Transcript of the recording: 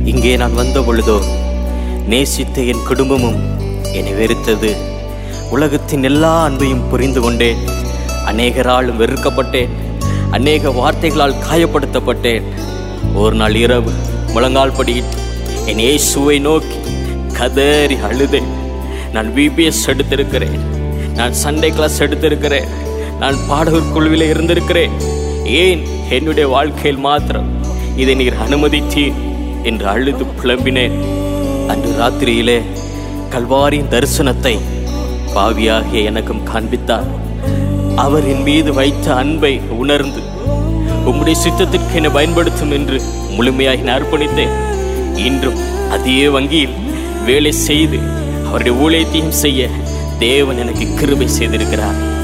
இங்கே நான் வந்த பொழுதோ நேசித்த என் குடும்பமும் என்னை வெறுத்தது உலகத்தின் எல்லா அன்பையும் புரிந்து கொண்டேன் அநேகராலும் வெறுக்கப்பட்டேன் அநேக வார்த்தைகளால் காயப்படுத்தப்பட்டேன் ஒரு நாள் இரவு முழங்கால் படியிட்டு என் இயேசுவை நோக்கி கதறி அழுதேன் நான் விபிஎஸ் எடுத்திருக்கிறேன் நான் சண்டே கிளாஸ் எடுத்திருக்கிறேன் நான் பாடகர் குழுவில் இருந்திருக்கிறேன் ஏன் என்னுடைய வாழ்க்கையில் மாத்திரம் இதை நீர் அனுமதித்தீர் என்று அழுது புலம்பினேன் அன்று ராத்திரியிலே கல்வாரியின் தரிசனத்தை பாவியாகிய எனக்கும் காண்பித்தார் அவர் என் மீது வைத்த அன்பை உணர்ந்து உம்முடைய சித்தத்திற்கு என்னை பயன்படுத்தும் என்று முழுமையாக நான் அர்ப்பணித்தேன் இன்றும் அதே வங்கியில் வேலை செய்து அவருடைய ஊழியத்தையும் செய்ய தேவன் எனக்கு கிருபை செய்திருக்கிறார்